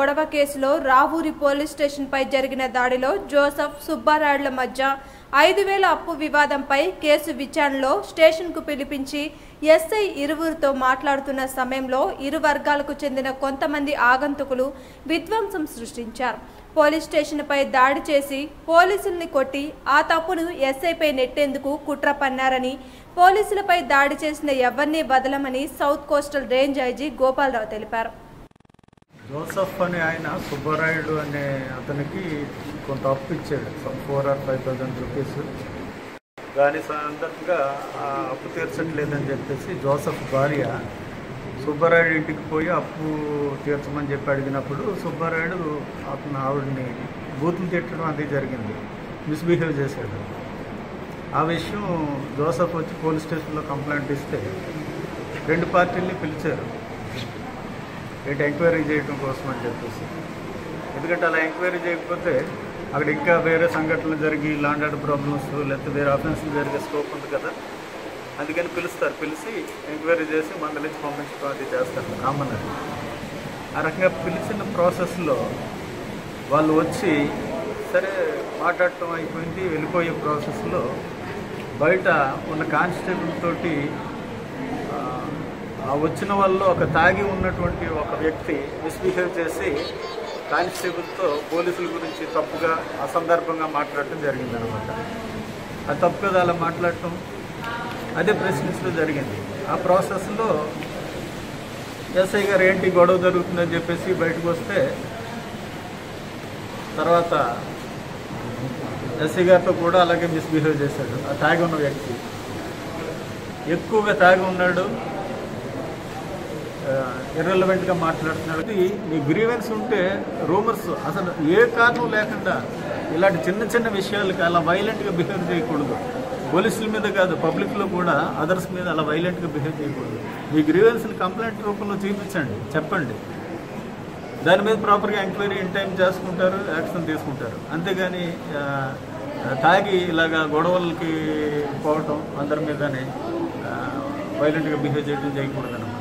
గొడవ కేసులో రావూరి పోలీస్ స్టేషన్పై జరిగిన దాడిలో జోసఫ్ సుబ్బారాయుడుల మధ్య ఐదు వేల అప్పు వివాదంపై కేసు విచారణలో స్టేషన్కు పిలిపించి ఎస్ఐ ఇరువురితో మాట్లాడుతున్న సమయంలో ఇరు వర్గాలకు చెందిన కొంతమంది ఆగంతుకులు విధ్వంసం సృష్టించారు పోలీస్ స్టేషన్పై దాడి చేసి పోలీసుల్ని కొట్టి ఆ తప్పును ఎస్ఐపై నెట్టేందుకు కుట్ర పన్నారని పోలీసులపై దాడి చేసిన ఎవరినీ బదలమని south coastal range IG Gopalarao తెలిపారు జోసఫ్ అనే ఆయన సుబ్బరాయుడు అనే అతనికి కొంత అప్పు ఇచ్చాడు some four or five thousand rupees దాని సందర్భంగా ఆ అప్పు తీర్చట్లేదని చెప్పేసి జోసఫ్ భార్య సుబ్బరాయుడు ఇంటికి పోయి అప్పు తీర్చమని చెప్పి అడిగినప్పుడు సుబ్బరాయుడు అతను ఆవిడని బూతులు తిట్టడం అది జరిగింది మిస్బిహేవ్ చేశాడు ఆ విషయం జోసఫ్ వచ్చి పోలీస్ స్టేషన్లో కంప్లైంట్ ఇస్తే రెండు పార్టీల్ని పిలిచారు ఏంటి ఎంక్వైరీ చేయడం కోసం అని చెప్పేసి ఎందుకంటే అలా ఎంక్వైరీ చేయకపోతే అక్కడ ఇంకా వేరే సంఘటనలు జరిగి లాండ్ ఆర్డర్ ప్రాబ్లమ్స్ లేకపోతే వేరే అఫెన్స్లు జరిగే స్కోప్ ఉంది కదా అందుకని పిలుస్తారు పిలిచి ఎంక్వైరీ చేసి మందలించి పంపించడం అది చేస్తారు కామన్ అది ఆ రకంగా పిలిచిన ప్రాసెస్లో వాళ్ళు వచ్చి సరే మాట్లాడటం అయిపోయింది వెళ్ళిపోయే ప్రాసెస్లో బయట ఉన్న కానిస్టేబుల్ తోటి ఆ, ఆ వచ్చిన వాళ్ళు ఒక తాగి ఉన్నటువంటి ఒక వ్యక్తి మిస్బిహేవ్ చేసి కానిస్టేబుల్తో పోలీసుల గురించి తప్పుగా అసందర్భంగా మాట్లాడటం జరిగిందనమాట ఆ తప్పు కదా అలా మాట్లాడటం అదే ప్రెసిడెన్స్లో జరిగింది ఆ ప్రాసెస్లో ఎస్ఐ గారు ఏంటి గొడవ జరుగుతుందని చెప్పేసి బయటకు వస్తే తర్వాత ఎస్ఐ గారితో కూడా అలాగే మిస్బిహేవ్ చేశాడు ఆ తాగి ఉన్న వ్యక్తి ఎక్కువగా తాగి ఉన్నాడు ఇర్రెలవెంట్గా మాట్లాడుతున్నాడు ఇది మీ గ్రీవెన్స్ ఉంటే రూమర్స్ అసలు ఏ కారణం లేకుండా ఇలాంటి చిన్న చిన్న విషయాలకి అలా వైలెంట్గా బిహేవ్ చేయకూడదు పోలీసుల మీద కాదు పబ్లిక్లో కూడా అదర్స్ మీద అలా వైలెంట్గా బిహేవ్ చేయకూడదు మీ గ్రీవెన్స్ని కంప్లైంట్ రూపంలో చూపించండి చెప్పండి దాని మీద ప్రాపర్గా ఎంక్వైరీ ఇన్ టైం చేసుకుంటారు యాక్షన్ తీసుకుంటారు అంతేగాని ఆ, తాగి ఇలాగా గొడవలకి పోవటం అందరి మీదనే వైలెంట్గా బిహేవ్ చేయడం చేయకూడదు